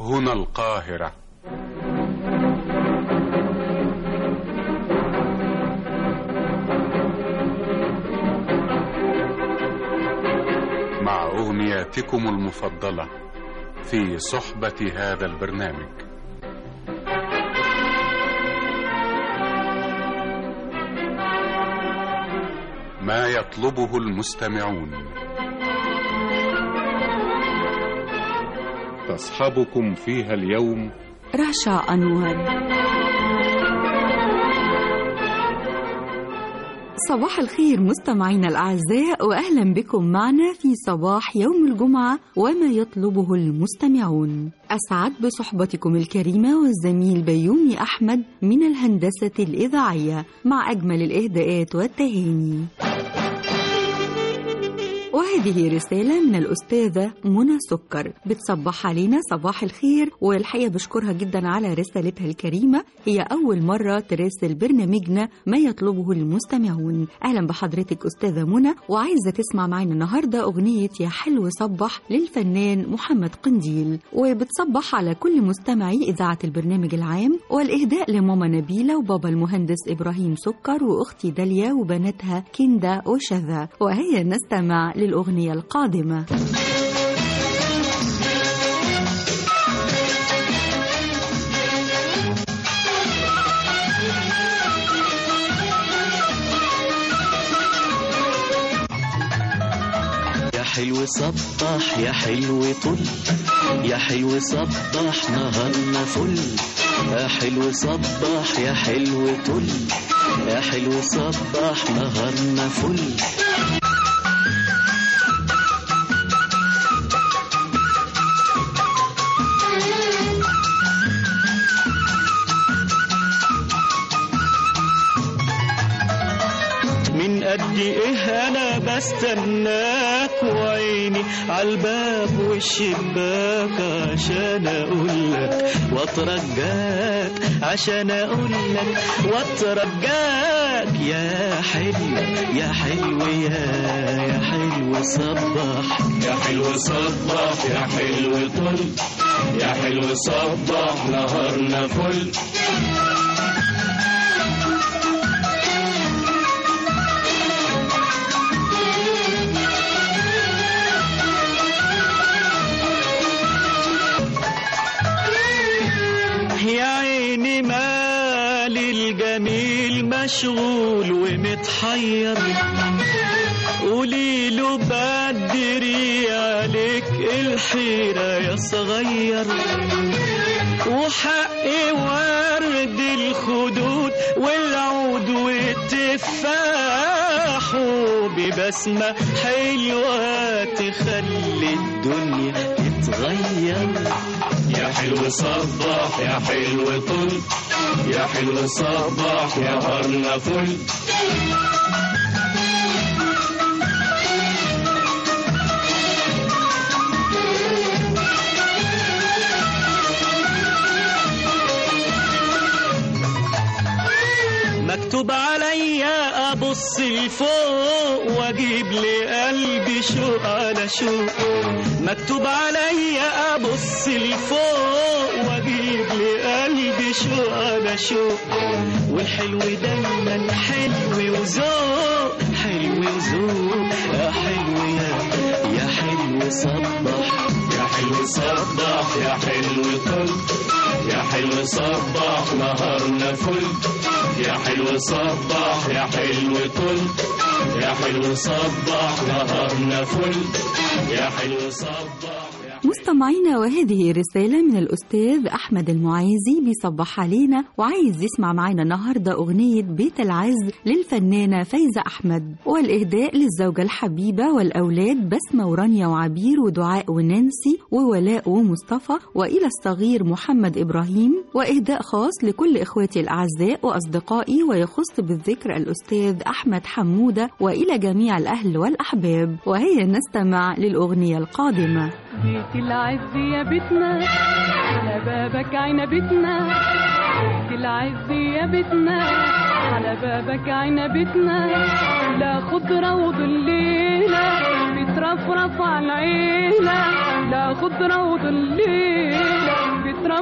هنا القاهرة مع أغنياتكم المفضلة في صحبة هذا البرنامج ما يطلبه المستمعون تصحبكم فيها اليوم رشا أنور صباح الخير مستمعينا الأعزاء وأهلا بكم معنا في صباح يوم الجمعة وما يطلبه المستمعون أسعد بصحبتكم الكريمة والزميل بيومي أحمد من الهندسة الإذاعية مع أجمل الإهداءات والتهاني وهذه رسالة من الأستاذة منى سكر بتصبح علينا صباح الخير والحقيقة بشكرها جدا على رسالتها الكريمة هي أول مرة تراسل برنامجنا ما يطلبه المستمعون أهلا بحضرتك أستاذة منى وعايزة تسمع معنا النهاردة أغنية يا حلو صبح للفنان محمد قنديل وبتصبح على كل مستمعي إذاعة البرنامج العام والإهداء لماما نبيلة وبابا المهندس إبراهيم سكر وأختي داليا وبناتها كندا وشذا وهيا نستمع للأغنية القادمة يا حلو صبح يا حلو طل يا حلو صبح نهارنا فل يا حلو صبح يا حلو طل يا حلو صبح نهارنا فل من قد ايه انا بستناك وعيني عالباب والشباك عشان اقولك واترجاك عشان اقولك واترجاك يا حلو يا حلو يا يا حلو صبح يا حلو صبح يا حلو طل يا حلو صبح نهارنا فل يا عيني مال الجميل مشغول ومتحير قولي له بدري عليك الحيرة يا صغير وحق ورد الخدود والعود والتفاح ببسمة حلوة تخلي الدنيا تتغير يا حلو صبح يا حلو طل يا حلو صبح يا هرنا فل مكتوب عليا ابص لفوق واجيب لقلبي شوق على شوق مكتوب عليا ابص لفوق واجيب لقلبي شوق على شوق والحلو دايما حلو وذوق حلو وذوق يا حلو يا يا حلو صبح يا حلو صبح يا حلو طل يا حلو صبح نهارنا فل يا حلو صبح يا حلو طل يا حلو صبح نهارنا فل يا حلو صبح يا مستمعينا وهذه رسالة من الأستاذ أحمد المعايزي بيصبح علينا وعايز يسمع معانا النهاردة أغنية بيت العز للفنانة فايزة أحمد والإهداء للزوجة الحبيبة والأولاد بسمة ورانيا وعبير ودعاء ونانسي وولاء ومصطفى وإلى الصغير محمد إبراهيم وإهداء خاص لكل إخواتي الأعزاء وأصدقائي ويخص بالذكر الأستاذ أحمد حمودة وإلى جميع الأهل والأحباب وهيا نستمع للأغنية القادمة بيت العز يا بيتنا على بابك عنبتنا بيت العز يا بيتنا على بابك عنبتنا لا خضرة وظليلة بترفرف على العيلة لا خضرة وظليلة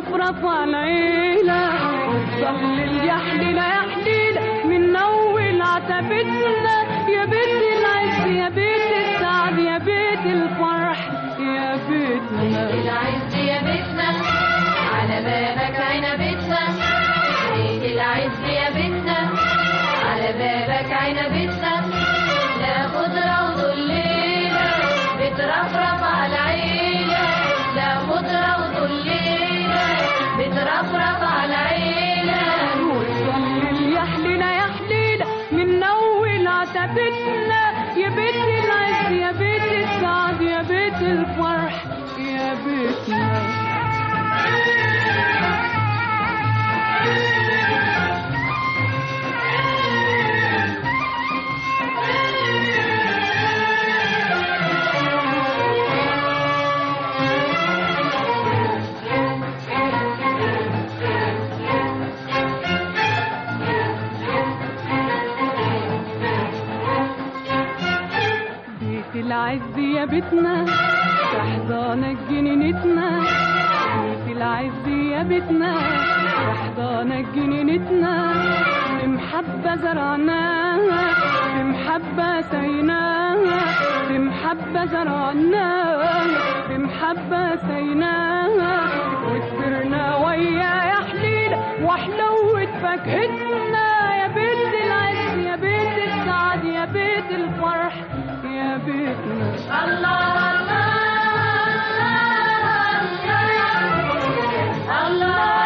بترفرف على العيلة وتضلل يا حليلة يا حليلة من أول عتبتنا يا بيت العز يا بيت السعد يا بيت الفرح يا بيتنا العز يا بيتنا على بابك عنبتنا بيت العز يا بيتنا على بابك عنبتنا لا خضرة وظليلة بترفرف على العيلة لا خضرة وظليلة بترفرف على العيلة وتضلل يا حليلة يا حليلة من أول عتبتنا يا بيت العز يا بيت السعد يا بيت الفرح يا بيتنا بيت العز يا بيتنا تحضانك جنينتنا بيت العز يا بيتنا تحضانك جنينتنا بمحبة زرعناها بمحبة سيناها بمحبة زرعناها بمحبة سيناها وكبرنا ويا يا حليلة وحلوة فاكهتنا يا بيت العز يا بيت السعد يا بيت الفرح يا بيتنا الله الله الله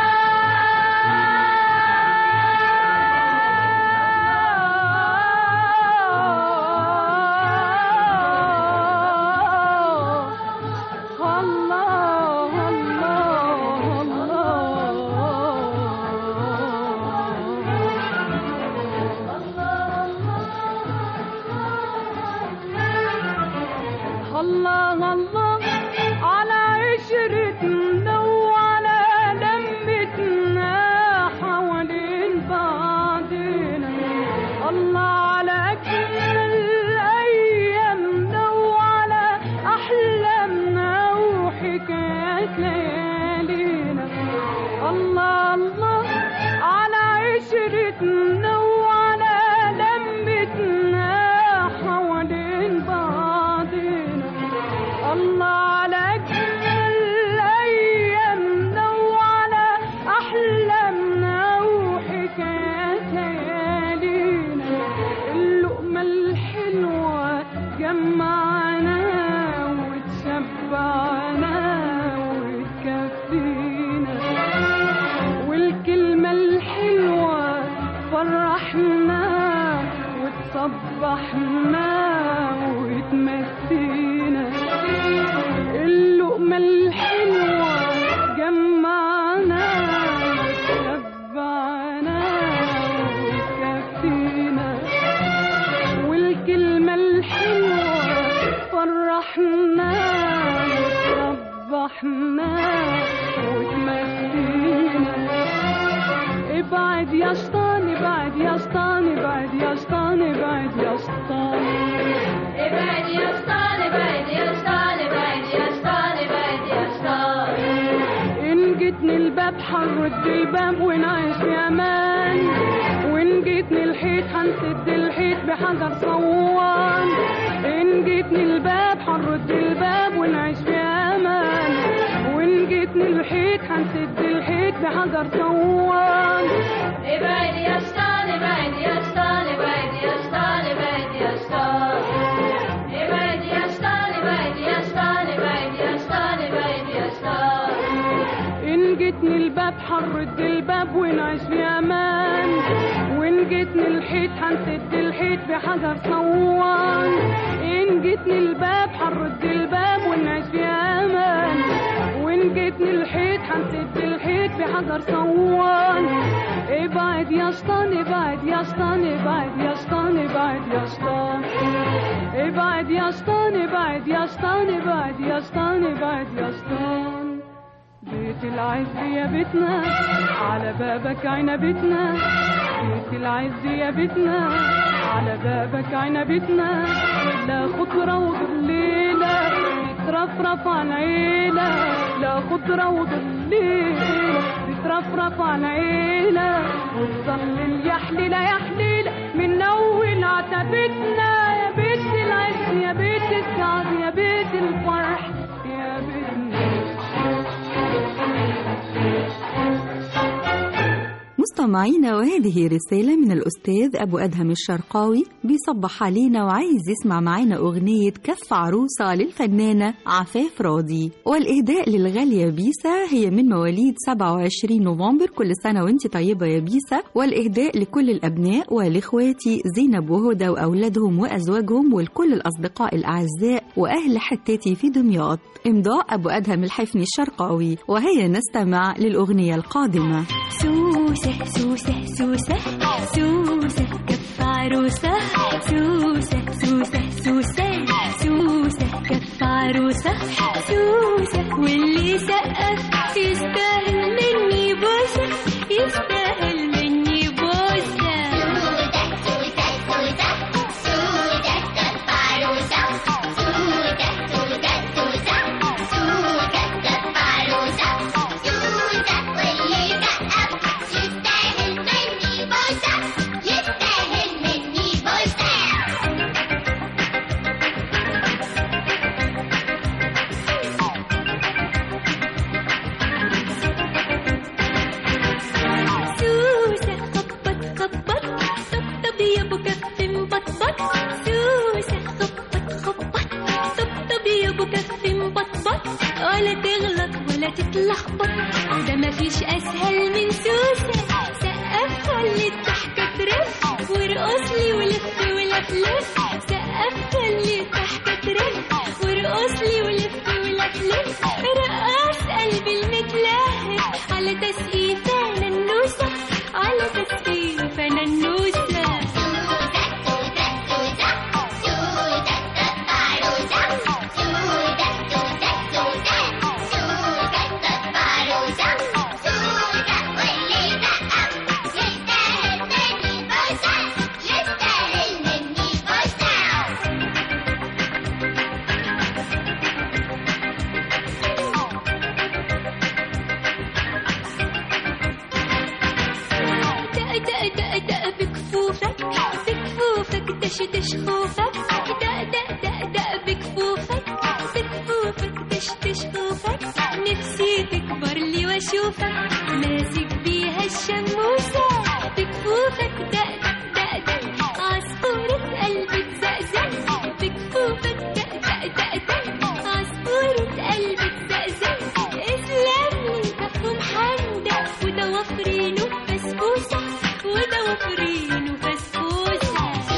الله الله الله على عشرتنا وعلى لمتنا حوالين بعضنا الله على أجمل أيامنا وعلى أحلامنا وحكايات ليالينا الله الله على عشرتنا وعلى لمتنا حوالين بعضنا الله على أجمل أيامنا وعلى أحلامنا وحكايات ليالينا اللقمة الحلوة جمعنا وتشبعنا وتكفينا والكلمة الحلوة فرحنا وتصبحنا وتمسينا اللقمة الحلوة جمعنا وتشبعنا وتكفينا والكلمة الحلوة فرحنا وصبحنا وتمسينا ابعد يا شيطان ابعد يا شيطان ابعد يا شيطان ابعد يا شيطان ابعد يا شيطان ابعد يا شيطان ابعد يا شيطان ابعد يا شيطان إن جيتني الباب حنرد الباب ونعيش في أمان وإن جيتني الحيط هنسد الحيط بحجر صوان إن جيتني الباب حنرد الباب ونعيش في أمان وإن جيتني الحيط هنسد الحيط بحجر صوان ابعد يا شيطان ابعد يا شيطان ابعد يا شيطان ابعد يا شيطان ابعد يا شيطان ابعد يا شيطان ابعد يا شيطان ابعد يا شيطان إن جيتني الباب حنرد الباب ونعيش في أمان وإن جيتني الحيط هنسد الحيط بحجر صوان إن جيتني الباب حنرد الباب ونعيش في أمان وإن جيتني الحيط هنسد الحيط بحجر صوان ابعد يا شيطان ابعد يا شيطان ابعد يا شيطان ابعد يا شيطان ابعد يا شيطان ابعد يا شيطان ابعد يا شيطان ابعد يا شيطان بيت العز يا بيتنا على بابك عنبتنا بيت العز يا بيتنا على بابك عنبتنا لا خضرة وظليلة بترفرف على العيلة لا خضرة وظليل بترفرف على العيلة وتظلل يا حليلة يا حليلة من أول عتبتنا يا بيت العز يا بيت السعد يا بيت الفرح يا بيت مستمعينا وهذه رسالة من الأستاذ أبو أدهم الشرقاوي بيصبح علينا وعايز يسمع معانا أغنية كف عروسة للفنانة عفاف راضي والإهداء للغالية بيسا هي من مواليد 27 نوفمبر كل سنة وانت طيبة يا بيسا والإهداء لكل الأبناء والإخواتي زينب وهدى وأولادهم وأزواجهم ولكل الأصدقاء الأعزاء وأهل حتاتي في دمياط إمضاء أبو أدهم الحفني الشرقاوي وهيا نستمع للأغنية القادمة سوسة سوسة سوسة سوسة كف عروسة سوسة سوسة سوسة سوسة كف عروسة سوسة واللي سقف يستاهل مني بوسة يستاهل مني بوسة سوسة خبط خبط طبطب يا ابو كف مبطبط سوسة خبط خبط طبطب يا ابو كف مبطبط ولا تغلط ولا تتلخبط ده مفيش اسهل من سوسة سقف خلي الضحكة ترف وارقص لي ولف ولفلف سقف خلي الضحكة ترف وارقص لي ولف ولفلف رقص قلبي المتلهف على تسقيفة ننوسة على تسقيفة ننوسة دق دق دق دق بكفوفك بكفوفك دش دش خوفك دق دق دق دق بكفوفك بكفوفك دش دش خوفك نفسي تكبر لي واشوفك ماسك بيها الشموسة بكفوفك دق دق دق دق عصفورة قلبي تزقزق بكفوفك دق دق دق دق عصفورة قلبي تزقزق اسلام لي كف محندق وده وفرينه بسبوسة وده وفرينه بسبوسة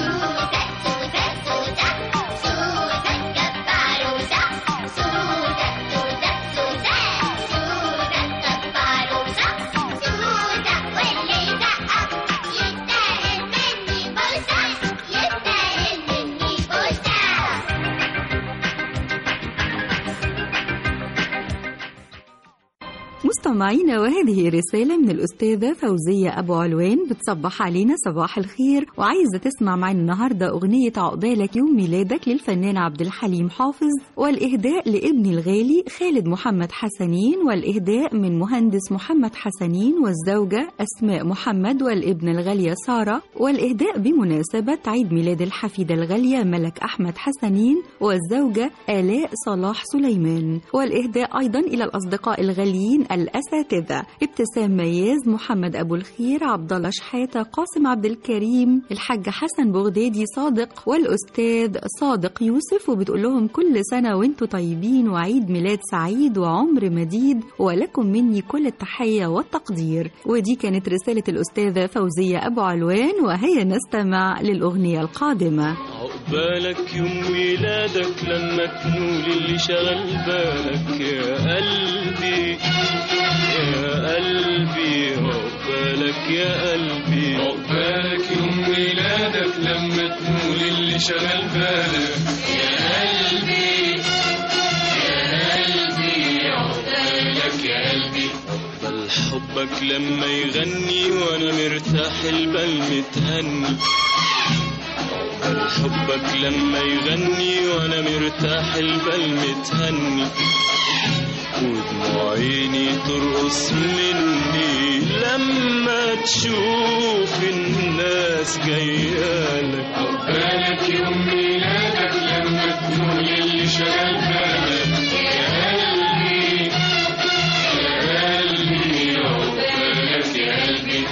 مستمعينا وهذه رسالة من الأستاذة فوزية أبو علوان بتصبح علينا صباح الخير وعايزة تسمع معنا النهاردة أغنية عقبالك يوم ميلادك للفنان عبد الحليم حافظ والإهداء لابني الغالي خالد محمد حسنين والإهداء من مهندس محمد حسنين والزوجة أسماء محمد والابن الغالية سارة والإهداء بمناسبة عيد ميلاد الحفيدة الغالية ملك أحمد حسنين والزوجة آلاء صلاح سليمان والإهداء أيضا إلى الأصدقاء الغاليين الأساتذة ابتسام مياز محمد أبو الخير عبد الله شحاتة قاسم عبد الكريم الحاج حسن بغدادي صادق والأستاذ صادق يوسف وبتقول لهم كل سنة وانتم طيبين وعيد ميلاد سعيد وعمر مديد ولكم مني كل التحية والتقدير ودي كانت رسالة الأستاذة فوزية أبو علوان وهيا نستمع للأغنية القادمة عقبالك يوم ميلادك لما تنول اللي شغل بالك يا قلبي يا قلبي عقبالك يا قلبي عقبالك يوم ميلادك لما تنول اللي شغل بالك يا قلبي يا قلبي عقبالك يا قلبي عقبال حبك لما يغني وانا مرتاح البال متهني حبك لما يغني وانا مرتاح البال متهني ودموع عيني ترقص مني لما تشوف الناس جايالك عقبالك يوم ميلادك لما تقول اللي شغال بالك يا قلبي يا قلبي عقبالك يا قلبي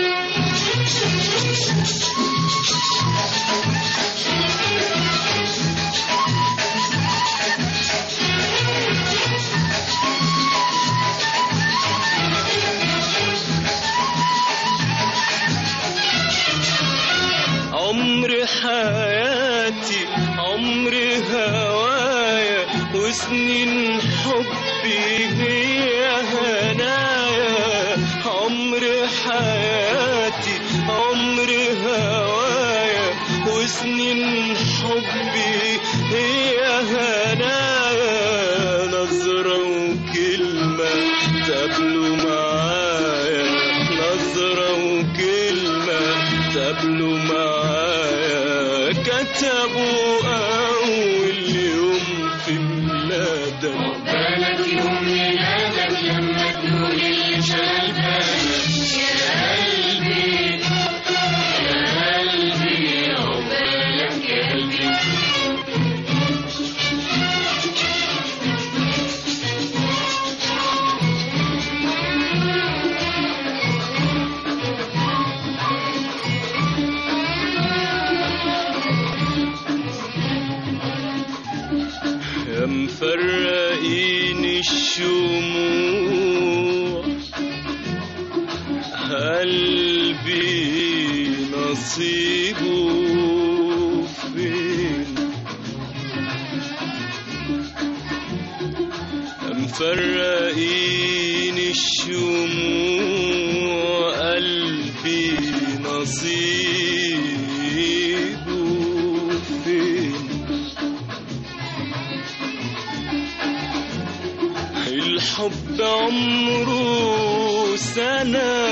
عمر حياتي عمر هوايا وسنين حبي هي هنايا عمر حياتي عمر هوايا وسنين حبي هي هنايا نظرة وكلمة تقابلوا معايا نظرة وكلمة تقابلوا معايا كتبوا أول يوم في ميلادك عقبالك يوم ميلادك لما تقول اللي شغال بالك يا قلبي يا قلبي عقبالك يا قلبي يا مفرقين الشموع قلبي نصيبه فين يا مفرقين الشموع قلبي نصيبه فين الحب عمره سنة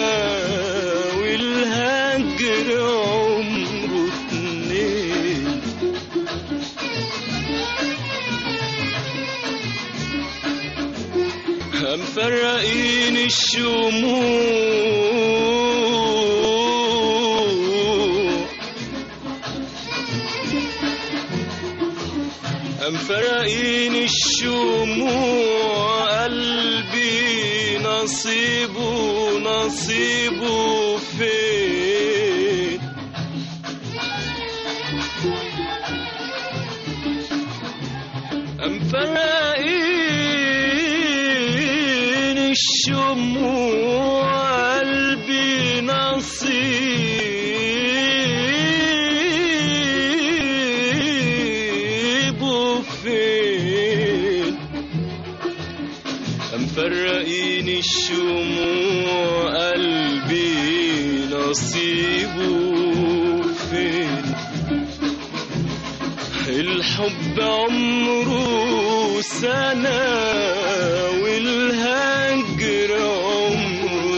والهجر عمره اتنين مفرقين الشموع مفرقين الشموع قلبي نصيبه نصيبه فين مفرقين الشموع قلبي نصيبه فين مفرقين الشموع قلبي نصيبه فين الحب عمره سنة والهجر عمره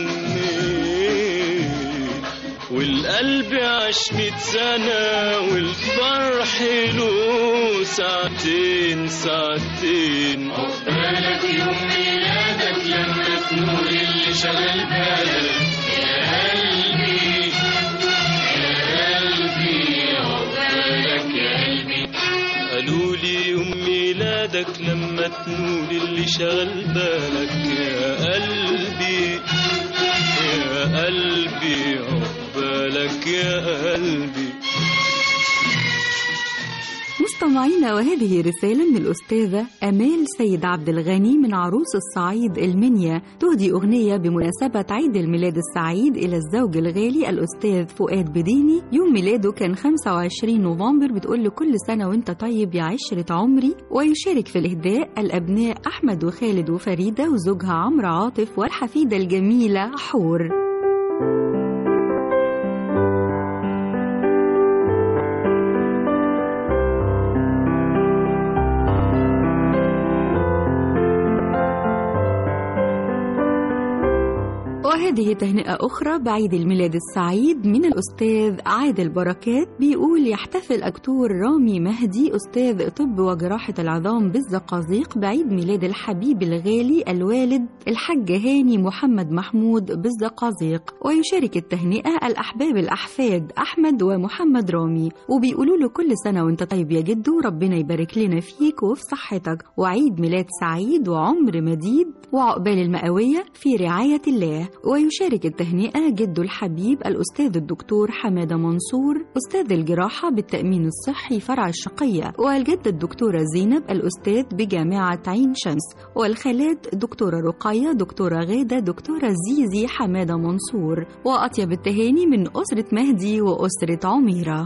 اتنين والقلب عاش ميت سنة والفرح له ساعتين ساعتين عقبالك يوم ميلادك لما تنور اللي شغال بالك يا قلبي يا قلبي عقبالك يا قلبي قالوا لي يوم ميلادك لما تنول اللي شغل بالك يا قلبي يا قلبي عقبالك يا قلبي مستمعينا وهذه رسالة من الأستاذة أمال سيد عبد الغني من عروس الصعيد المنيا تهدي أغنية بمناسبة عيد الميلاد السعيد إلى الزوج الغالي الأستاذ فؤاد بديني يوم ميلاده كان 25 نوفمبر بتقول له كل سنة وانت طيب يا عشرة عمري ويشارك في الإهداء الأبناء أحمد وخالد وفريدة وزوجها عمرو عاطف والحفيدة الجميلة حور وهذه تهنئة أخرى بعيد الميلاد السعيد من الأستاذ عادل بركات بيقول يحتفل أكتور رامي مهدي أستاذ طب وجراحة العظام بالزقازيق بعيد ميلاد الحبيب الغالي الوالد الحاج هاني محمد محمود بالزقازيق ويشارك التهنئة الأحباب الأحفاد أحمد ومحمد رامي وبيقولوا له كل سنة وانت طيب يا جدو ربنا يبارك لنا فيك وفي صحتك وعيد ميلاد سعيد وعمر مديد وعقبال المئوية في رعاية الله ويشارك التهنئة جده الحبيب الأستاذ الدكتور حمادة منصور أستاذ الجراحة بالتأمين الصحي فرع الشقية والجدة الدكتورة زينب الأستاذ بجامعة عين شمس والخالات دكتورة رقية دكتورة غادة دكتورة زيزي حمادة منصور وأطيب التهاني من أسرة مهدي وأسرة عميرة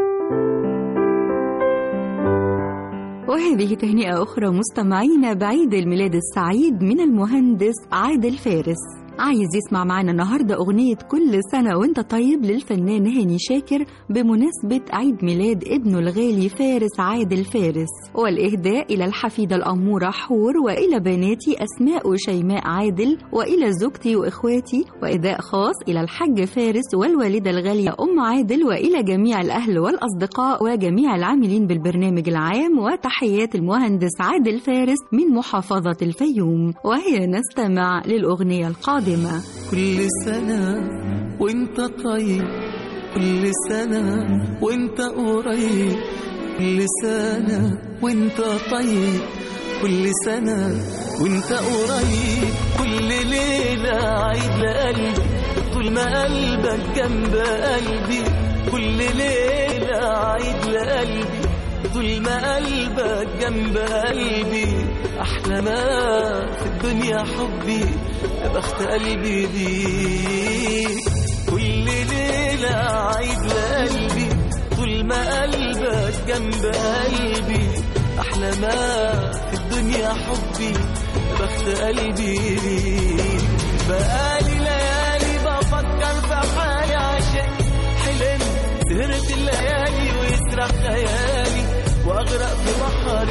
وهذه تهنئة أخرى مستمعينا بعيد الميلاد السعيد من المهندس عادل فارس عايز يسمع معنا النهاردة أغنية كل سنة وانت طيب للفنان هاني شاكر بمناسبة عيد ميلاد ابنه الغالي فارس عادل فارس والإهداء إلى الحفيدة الأمورة حور وإلى بناتي أسماء وشيماء عادل وإلى زوجتي وإخواتي وإهداء خاص إلى الحاج فارس والوالدة الغالية أم عادل وإلى جميع الأهل والأصدقاء وجميع العاملين بالبرنامج العام وتحيات المهندس عادل فارس من محافظة الفيوم وهي نستمع للأغنية القادمة كل سنة وانت طيب كل سنة وانت قريب كل سنة وانت طيب كل سنة وانت قريب كل ليلة عيد لقلبي طول ما قلبك جنب قلبي كل ليلة عيد لقلبي طول ما قلبك جنب قلبي أحلى ما في الدنيا حبي يا بخت قلبي بيك كل ليلة عيد لقلبي طول ما قلبك جنب قلبي أحلى ما في الدنيا حبي يا بخت قلبي بيك بقالي ليالي بفكر في حالي عشان حلمت سهرت الليالي ويسرح خيالي واغرق في بحر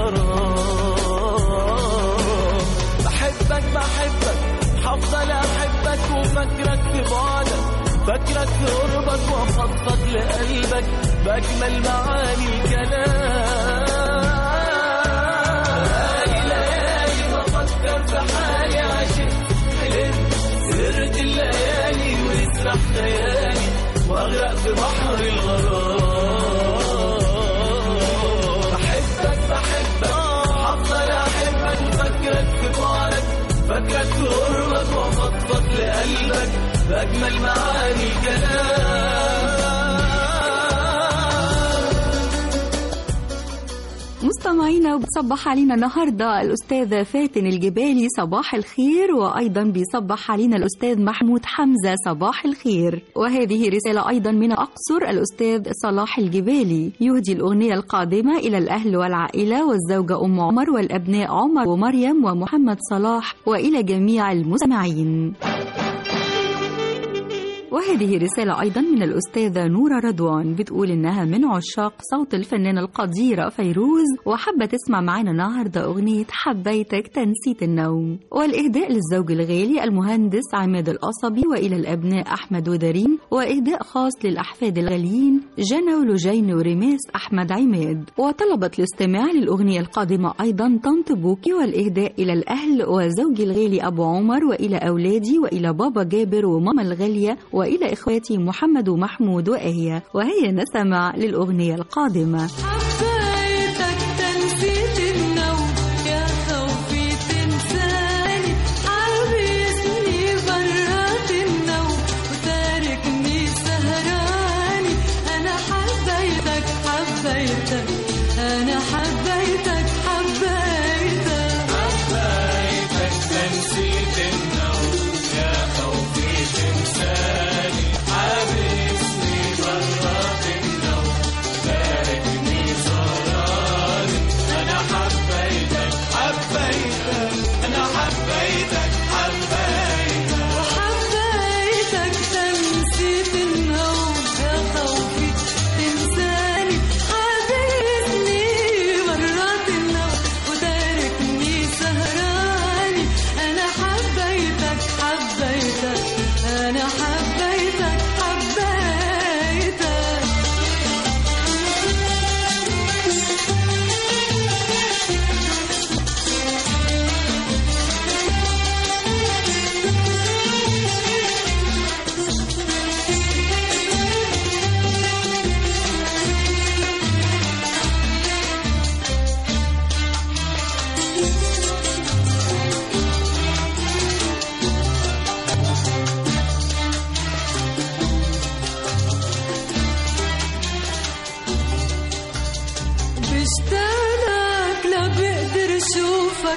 الغرام بحبك بحبك هفضل احبك وفكرك في بعدك فكرك في قربك وافضفض لقلبك باجمل معاني الكلام بقالي ليالي بفكر في حالي عشان حلمت سهرت الليالي ويسرح خيالي واغرق في بحر الغرام بحبك بحبك هفضل احبك وفكرك في بعدك فكرك في قربك وافضفض لقلبك باجمل معاني الكلام مستمعينا وبتصبح علينا النهارده الاستاذه فاتن الجبالي صباح الخير وايضا بيصبح علينا الاستاذ محمود حمزه صباح الخير وهذه رساله ايضا من اقصر الاستاذ صلاح الجبالي يهدي الاغنيه القادمه الى الاهل والعائله والزوجه ام عمر والابناء عمر ومريم ومحمد صلاح والى جميع المستمعين وهذه رسالة أيضا من الأستاذة نورة رضوان بتقول إنها من عشاق صوت الفنانة القديرة فيروز وحابة تسمع معانا النهاردة أغنية حبيتك تنسيت النوم والإهداء للزوج الغالي المهندس عماد القصبي وإلى الأبناء أحمد ودريم وإهداء خاص للأحفاد الغاليين جنى ولجين ورماس أحمد عماد وطلبت الاستماع للأغنية القادمة أيضا طنط بوكي والإهداء إلى الأهل وزوجي الغالي أبو عمر وإلى أولادي وإلى بابا جابر وماما الغالية وإلى إخواتي محمد ومحمود وآية وهي نسمع للأغنية القادمة حبيتك تنسيت النوم يا خوفي تنساني حبسني برات النوم وتاركني سهراني أنا حبيتك حبيتك أنا حبيتك حبيتك حبيتك تنسيت النوم يا خوفي تنساني حابسني برات النوم تاركني سهراني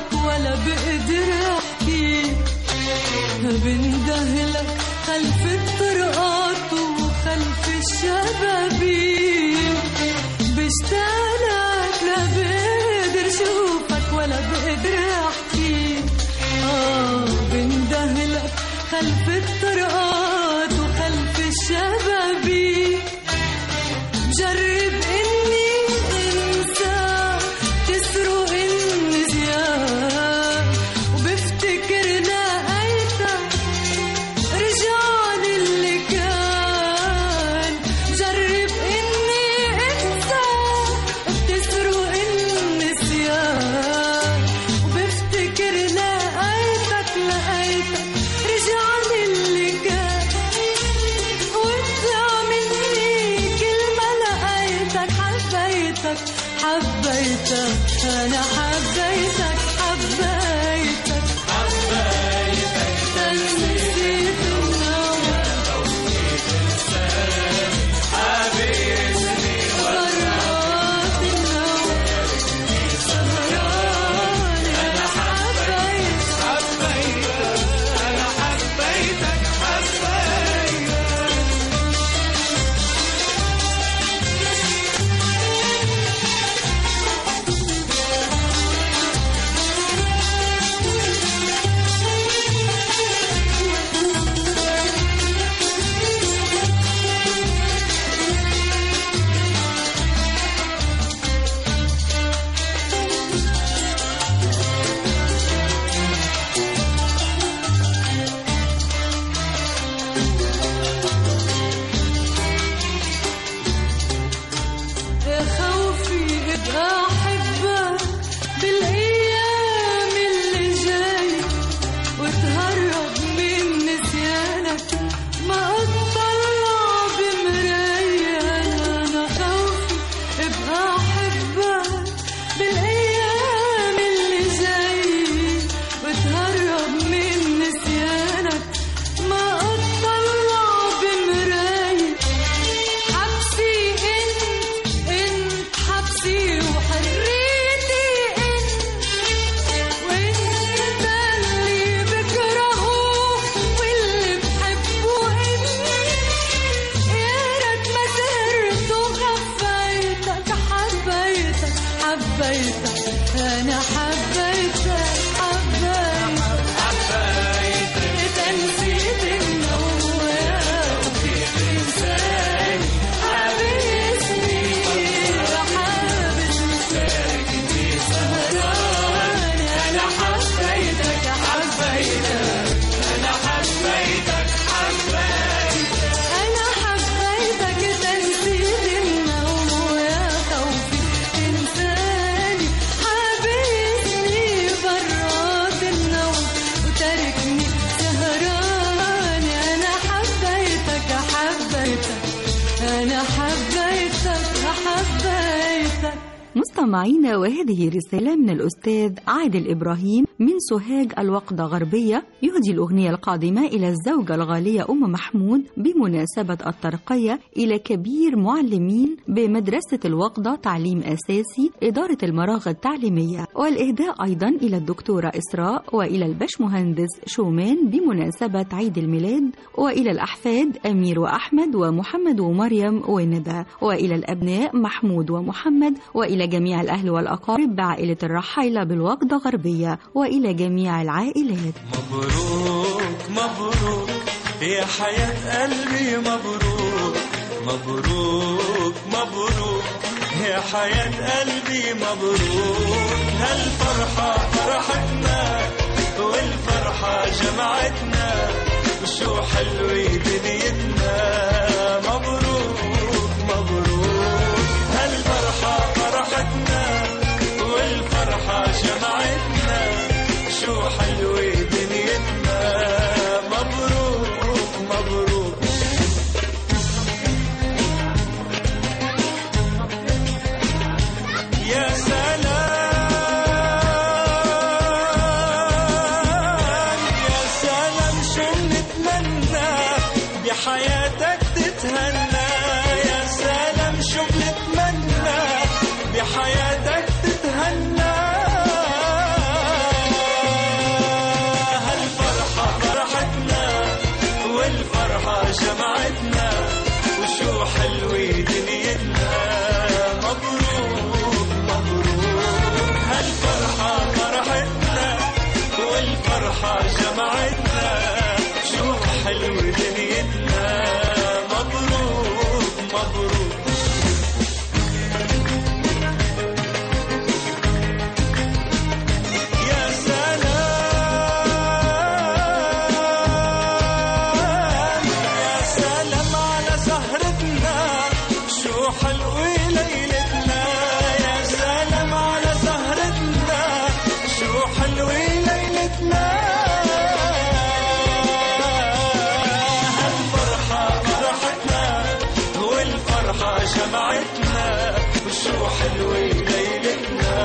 اشوفك ولا بقدر احكيك بندهلك خلف الطرقات وخلف الشبابيك بشتاقلك لا بقدر اشوفك ولا بقدر احكيك اه بندهلك خلف الطرقات وخلف الشبابيك جرب اني انسى تسرق النسيان وبفتكر لقيتك رجعني اللي كان جرب اني انسى بتسرق النسيان وبفتكر لقيتك لقيتك رجعني اللي كان وطلع مني كل ما لقيتك حبيتك حبيتك انا حبيتك حبيتك حبيتك تنسيت النوم برات النوم سهران انا حبيتك يا خوفي ابقى احبك بالايام اللي جاي وتهرب من نسيانك ما اطلع بمراية انا خوفي ابقى احبك بالايام اللي جاي وتهرب من نسيانك ما اطلع بمراية حبسي انت انت حبسي وحريتي انت وانت اللي بكرهه واللي بحبه انت يا ريت ما سهرت وخفيتك حبيتك حبيتك انا حبيتك حبيتك حبيتك نسيت النوم وفيك انساني حابسني حابسني سهران انا حبيتك حبيتك انا حبيتك حبيتك انا حبيتك تنسيت النوم ويا خوفي انساني حابسني برات النوم وتركني سهران انا حبيتك حبيتك انا حبيتك حبيتك مستمعينا وهذه رسالة من الأستاذ عادل إبراهيم من سوهاج الوقدة غربية يهدي الأغنية القادمة إلى الزوجة الغالية أم محمود بمناسبة الترقية إلى كبير معلمين بمدرسة الوقدة تعليم أساسي إدارة المراغ التعليمية والإهداء أيضا إلى الدكتورة إسراء وإلى البشمهندس شومان بمناسبة عيد الميلاد وإلى الأحفاد أمير وأحمد ومحمد ومريم وندى وإلى الأبناء محمود ومحمد وإلى جميع الأهل والأقارب بعائلة الرحيلة بالوقدة غربية وإلى جميع العائلات مبروك مبروك يا حياة قلبي مبروك مبروك مبروك يا حياة قلبي مبروك هالفرحة فرحتنا والفرحة جمعتنا وشو حلوة دنيتنا مبروك مبروك هالفرحة فرحتنا والفرحة جمعتنا شو حلوة دنيتنا مبروك مبروك يا سلام يا سلام شو نتمنى بحياتك تتهنى يا سلام شو نتمنى بحياتك تتهنى حلو دنيتنا مبروك مبروك يا سلام يا سلام على سهرتنا شو حلو ليلتنا يا سلام على سهرتنا شو حلو ليلتنا هالفرحة فرحتنا والفرحة جمعتنا وشو حلوة ليلتنا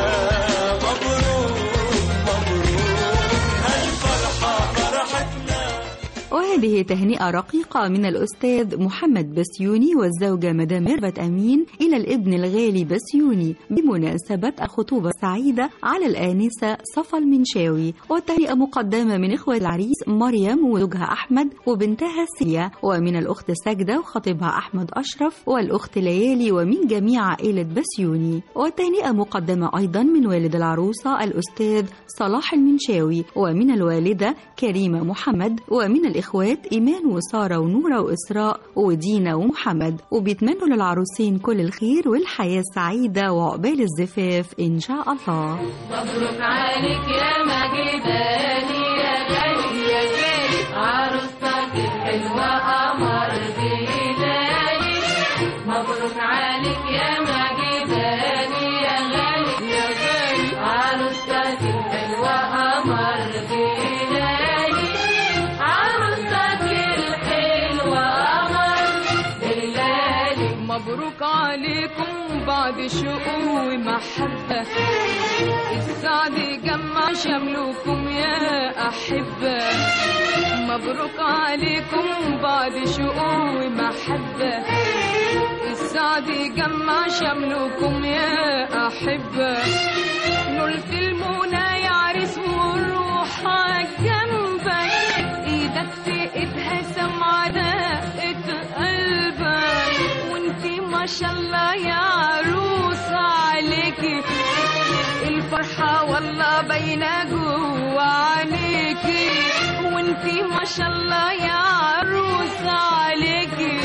مبروك مبروك هالفرحة فرحتنا وهذه تهنئة رقيقة من الأستاذ محمد بسيوني والزوجة مدام ميرفت أمين إلى الابن الغالي بسيوني بمناسبة الخطوبة السعيدة على الآنسة صفا المنشاوي والتهنئة مقدمة من إخوة العريس مريم وزوجها أحمد وبنتها سيا ومن الأخت سجدة وخطيبها أحمد أشرف والأخت ليالي ومن جميع عائلة بسيوني والتهنئة مقدمة أيضا من والد العروسة الأستاذ صلاح المنشاوي ومن الوالدة كريمة محمد ومن الإخوات إيمان وسارة ونورة وإسراء ودينا ومحمد وبيتمنوا للعروسين كل الخير والحياة السعيدة وعقبال الزفاف إن شاء الله مبروك عليك يا مجداني يا غالي يا غالي عروستك الحلوة قمر بلالي مبروك عليك يا مجداني يا غالي يا غالي عروستك الحلوة قمر بلالي عروستك الحلوة قمر بلالي مبروك عليكم بعد شوق ومحبة السعد يجمع شملكم يا أحبة مبروك عليكم بعد شوق ومحبة السعد يجمع شملكم يا أحبة نلت المنى يعرس والروح جنبك ايدك في ايدها سمعة دقة قلبك وانتي ما شاء الله يا عروسة عليكي الفرحة والله باينة جوا عليكي وانتي ما شاء الله يا عروسة عليكي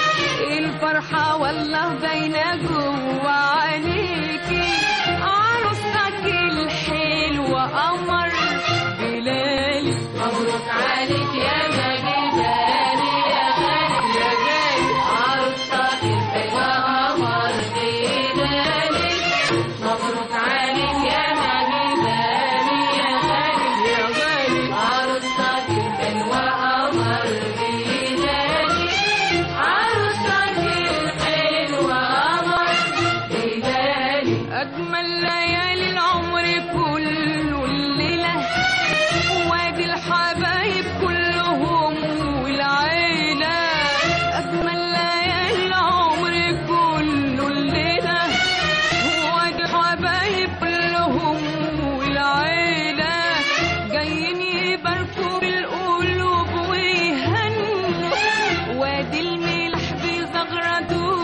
الفرحة والله باينة جوا عليكي عروستك الحلوة قمر بلالي مبروك عليك يا مجداني يا غالي يا غالي عروستك الحلوة قمر بلالي مبروك عليك يا مجداني يا غالي يا غالي عروستك الحلوة قمر بلالي عروستك الحلوة قمر بلالي أجمل ليالي العمر كله الليلة وادي الحبايب كلهم والعيلة أجمل ليالي العمر كله الليلة وادي الحبايب كلهم والعيلة جايين يباركوا بالقلوب ويهنوا وادي الملح بيزغردوا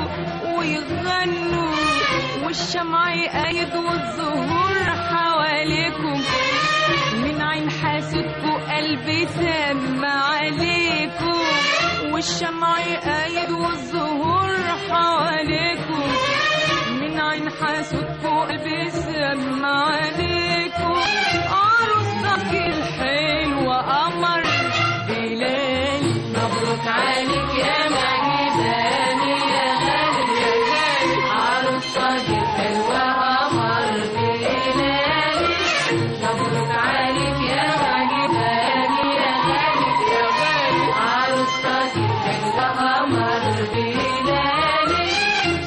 ويغنوا والشمع يقايد والزهور حواليكم من عين حاسدكوا قلبي سامع عليكم والشمع يقايد والزهور حواليكم من عين حاسدكوا قلبي سامع عليكم عروستك الحلوة قمر بلالي مبروك عليك يا مجداني يا غالي يا غالي عروستك الحلوة قمر بلالي مبروك عليك يا مجداني يا غالي يا غالي عروستك الحلوة قمر بلالي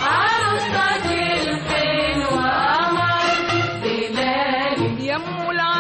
عروستك الحلوة قمر بلالي يمو العين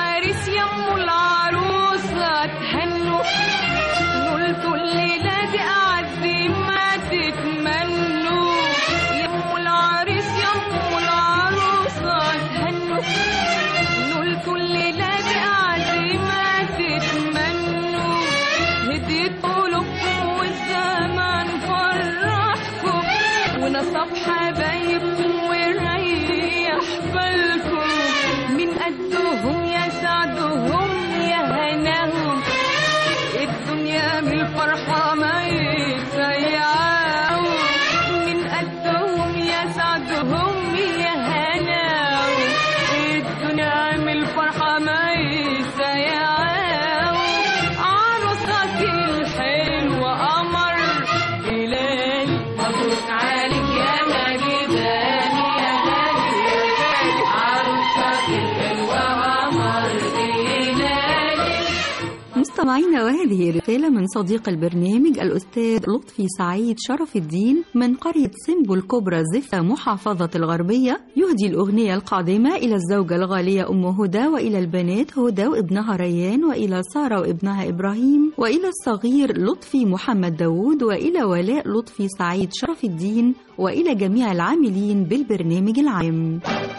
أيام الفرحة ما يتسيعوا من قدهم يا سعدهم يا هناو الدنيا من الفرحة ما يتسيعوا عروسك الحلوة قمر هلال مبروك عليك يا مجداني يا غالي يا غالي عروسك الحلوة قمر هلال مستمعينا وهذه رسالة من صديق البرنامج الأستاذ لطفي سعيد شرف الدين من قرية سمبو الكبرى زفة محافظة الغربية يهدي الأغنية القادمة إلى الزوجة الغالية أم هدى وإلى البنات هدى وابنها ريان وإلى سارة وابنها إبراهيم وإلى الصغير لطفي محمد داوود وإلى ولاء لطفي سعيد شرف الدين وإلى جميع العاملين بالبرنامج العام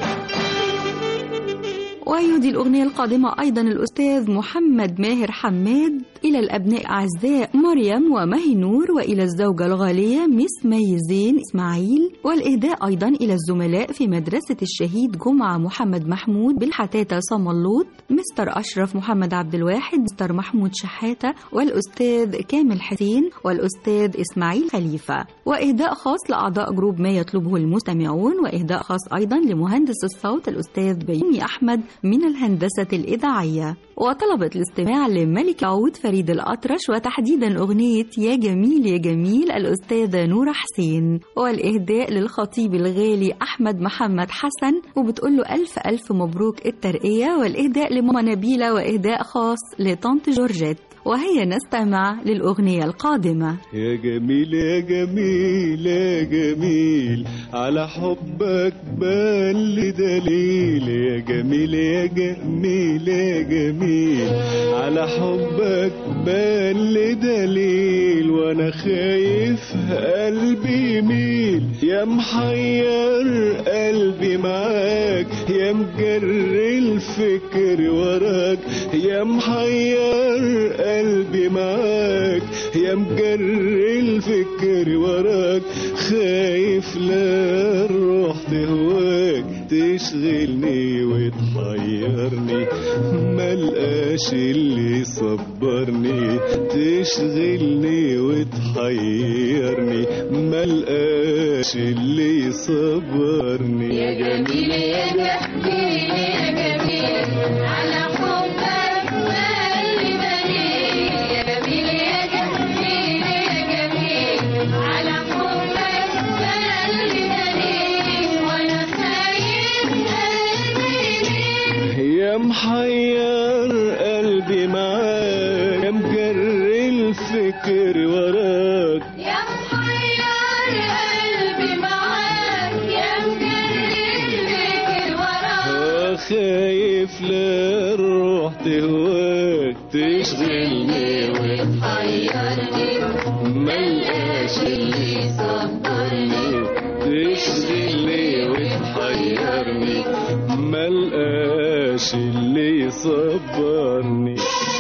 ويهدي الأغنية القادمة أيضا الأستاذ محمد ماهر حماد إلى الأبناء أعزاء مريم ومهي نور وإلى الزوجة الغالية مس مي زين إسماعيل والإهداء أيضا إلى الزملاء في مدرسة الشهيد جمعة محمد محمود بالحتاتة صملوط مستر أشرف محمد عبد الواحد مستر محمود شحاتة والأستاذ كامل حسين والأستاذ إسماعيل خليفة وإهداء خاص لأعضاء جروب ما يطلبه المستمعون وإهداء خاص أيضا لمهندس الصوت الأستاذ بيومي أحمد من الهندسة الإذاعية وطلبت الاستماع لملك عود فريد الأطرش وتحديدا أغنية يا جميل يا جميل الأستاذة نورة حسين والإهداء للخطيب الغالي أحمد محمد حسن وبتقول له ألف ألف مبروك الترقية والإهداء لماما نبيلة وإهداء خاص لطنط جورجيت وهيا نستمع للأغنية القادمة يا جميل يا جميل يا جميل على حبك بان لي دليل يا جميل يا جميل يا جميل على حبك بان لي دليل وانا خايف قلبي يميل يا محير قلبي معاك يا مجري الفكر وراك يا محير قلبي معاك يا مجري الفكر وراك خايف لا الروح تهواك تشغلني وتحيرني ملقاش اللي يصبرني تشغلني وتحيرني ملقاش اللي يصبرني يا جميل يا جميل يا جميل على حبك واللي بليل يا جميل يا جميل يا جميل على حبك واللي بليل وانا خايف قلبي يميل يا محير قلبي معاك يا مجري الفكر وراك يا محير قلبي معاك يا مجري الفكر وراك آه خايف لا الروح تهواك تشغلني حيرني ملقاش اللي يصبرني تشغلني وتحيرني ملقاش اللي يصبرني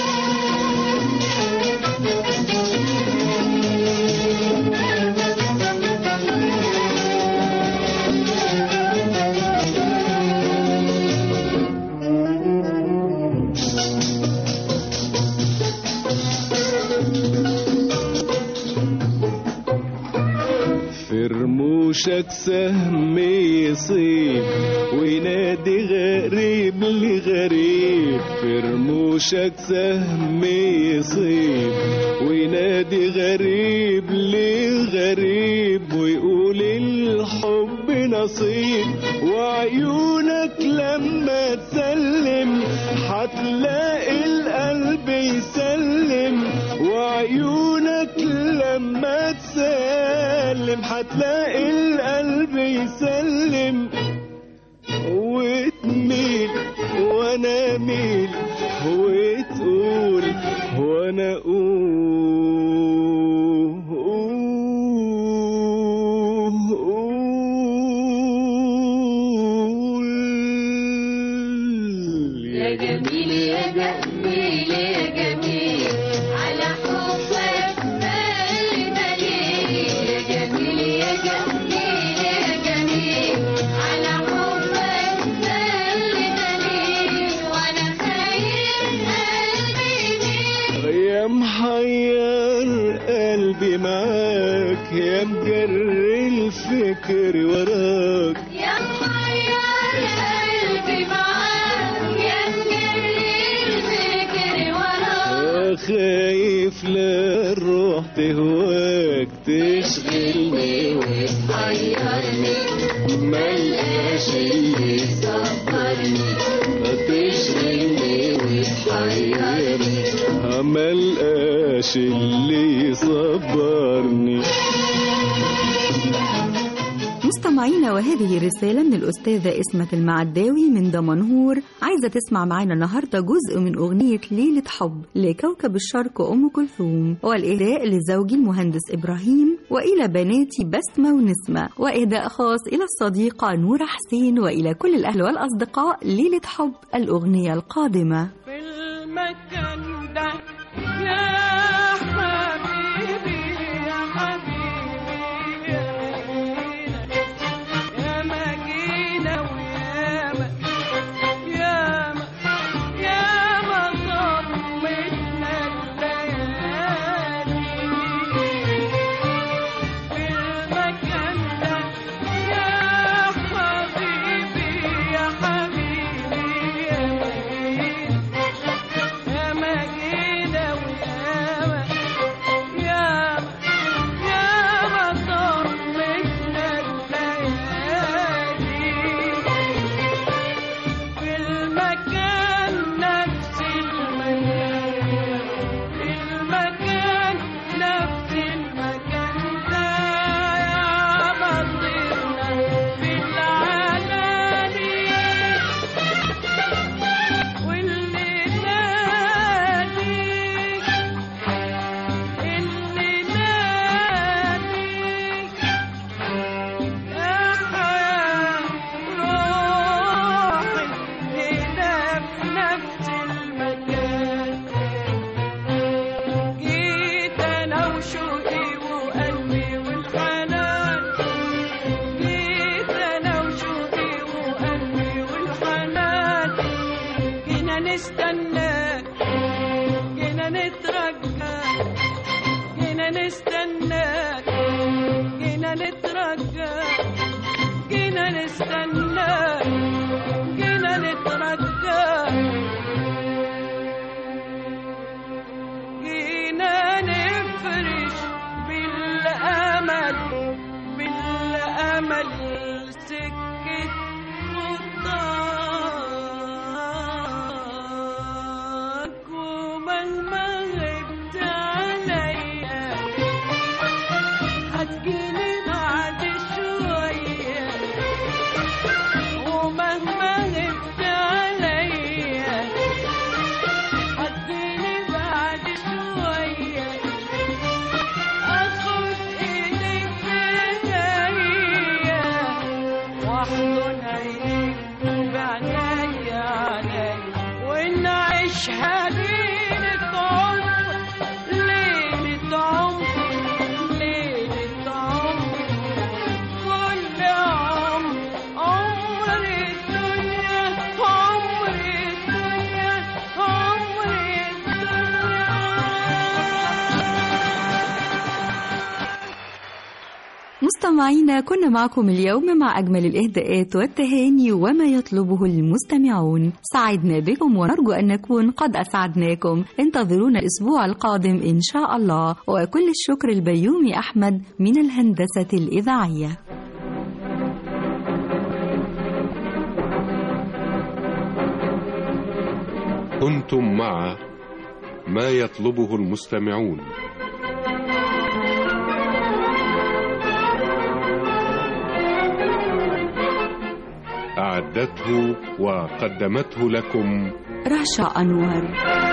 في رموشك سهم يصيب وينادي غريب لغريب في رموشك سهم يصيب وينادي غريب لغريب ويقول الحب نصيب وعيونك لما تسلم هتلاقي القلب يسلم وعيونك لما تسلم هتلاقي القلب يسلم وتميل وانا ميل وتقول وانا اقول يا جميل يا جميل يا جميل على حبك مالي دليل يا جميل يا جميل يا جميل على حبك مالي دليل وانا خايف قلبي يميل يا محير محير قلبي معاك يا مجري الفكر وراك يا محير قلبي معاك يا مجري الفكر وراك خايف لا الروح تهواك تشغلني وتحيرني ملقاش اللي صبرني تشغلني وتحيرني ملقاش اللي يصبرني مستمعينا وهذه رسالة من الأستاذة إسمة المعداوي من دمنهور عايزة تسمع معانا النهاردة جزء من أغنية ليلة حب لكوكب الشرق أم كلثوم والإهداء لزوجي المهندس إبراهيم وإلى بناتي بسمة ونسمة وإهداء خاص إلى الصديقة نورة حسين وإلى كل الأهل والأصدقاء ليلة حب الأغنية القادمة في المكان ده يا حبيبي يا حبيبي يا مجينا وياما ياما ياما ضمتنا الليالي في المكان ده يا حبيبي يا حبيبي يا مجينا يا مجينا وياما ياما ياما ضمتنا الليالي في المكان نفس المكان في المكان نفس المكان ده يا بطلنا في العلالي واللي نادي اللي نادي يا حياة روحي هنا في نفس المكان جيت أنا وشوقي وقلبي والحنان جيت أنا وشوقي وقلبي والحنان جينا نستناك جينا نترجاك جينا نستناك جينا نترجاك جينا نستناك جينا نترجاك جينا نفرش بالأمل بالأمل سكة خطاك ومهما غبت عليا هتجيني بعد شوية ومهما غبت عليا هتجيني بعد شوية اخد ايدك بايديا واحضن عينيك بعنايا عليا ونعيشها ليلة عمر ليلة عمر ليلة عمر كل عمر عمر الدنيا عمر الدنيا عمر الدنيا مستمعينا كنا معكم اليوم مع أجمل الإهداءات والتهاني وما يطلبه المستمعون سعدنا بكم ونرجو أن نكون قد أسعدناكم انتظرونا الأسبوع القادم إن شاء الله وكل الشكر البيومي أحمد من الهندسة الإذاعية كنتم مع ما يطلبه المستمعون أعدته وقدمته لكم رشا أنور